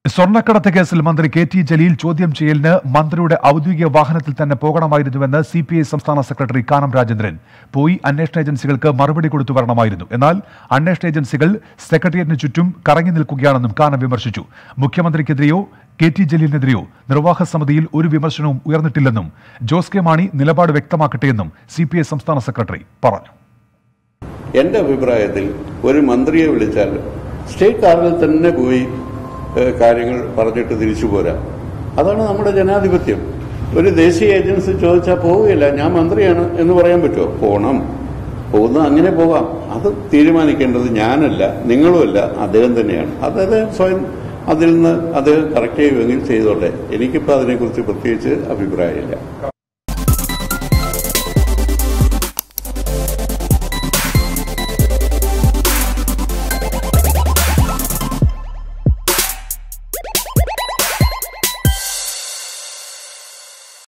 സ്വർണ്ണക്കടത്ത് കേസിൽ മന്ത്രി കെ ടി ജലീൽ ചോദ്യം ചെയ്യലിന് മന്ത്രിയുടെ ഔദ്യോഗിക വാഹനത്തിൽ തന്നെ പോകണമായിരുന്നുവെന്ന് സി പി ഐ സംസ്ഥാന സെക്രട്ടറി കാനം രാജേന്ദ്രൻ പോയി അന്വേഷണ ഏജൻസികൾക്ക് മറുപടി കൊടുത്തു വരണമായിരുന്നു എന്നാൽ അന്വേഷണ ഏജൻസികൾ സെക്രട്ടേറിയറ്റിന് ചുറ്റും കറങ്ങി നിൽക്കുകയാണെന്നും കാനം വിമർശിച്ചു മുഖ്യമന്ത്രിക്കെതിരെയോ കെ ടി ജലീലിനെതിരെയോ നിർവാഹക സമിതിയിൽ ഒരു വിമർശനവും ഉയർന്നിട്ടില്ലെന്നും ജോസ് കെ മാണി നിലപാട് വ്യക്തമാക്കട്ടെയെന്നും സി പി ഐ സംസ്ഥാന സെക്രട്ടറി പറഞ്ഞു എന്റെ അഭിപ്രായത്തിൽ ഒരു മന്ത്രിയെ വിളിച്ചാൽ സ്റ്റേറ്റ് കാറിൽ തന്നെ പോയി ഏഹ്, കാര്യങ്ങൾ പറഞ്ഞിട്ട് തിരിച്ചു പോരാ അതാണ് നമ്മുടെ ജനാധിപത്യം ഒരു ദേശീയ ഏജൻസി ചോദിച്ചാൽ പോവുകയില്ല ഞാൻ മന്ത്രിയാണ് എന്ന് പറയാൻ പറ്റുമോ പോണം പോകുന്നത് അങ്ങനെ പോകാം അത് തീരുമാനിക്കേണ്ടത് ഞാനല്ല നിങ്ങളുമല്ല അദ്ദേഹം തന്നെയാണ് അത് അദ്ദേഹം സ്വയം അതിൽ നിന്ന് അദ്ദേഹം കറക്റ്റ് ചെയ്യുമെങ്കിൽ ചെയ്തോട്ടെ എനിക്കിപ്പോൾ അതിനെക്കുറിച്ച് പ്രത്യേകിച്ച് അഭിപ്രായമില്ല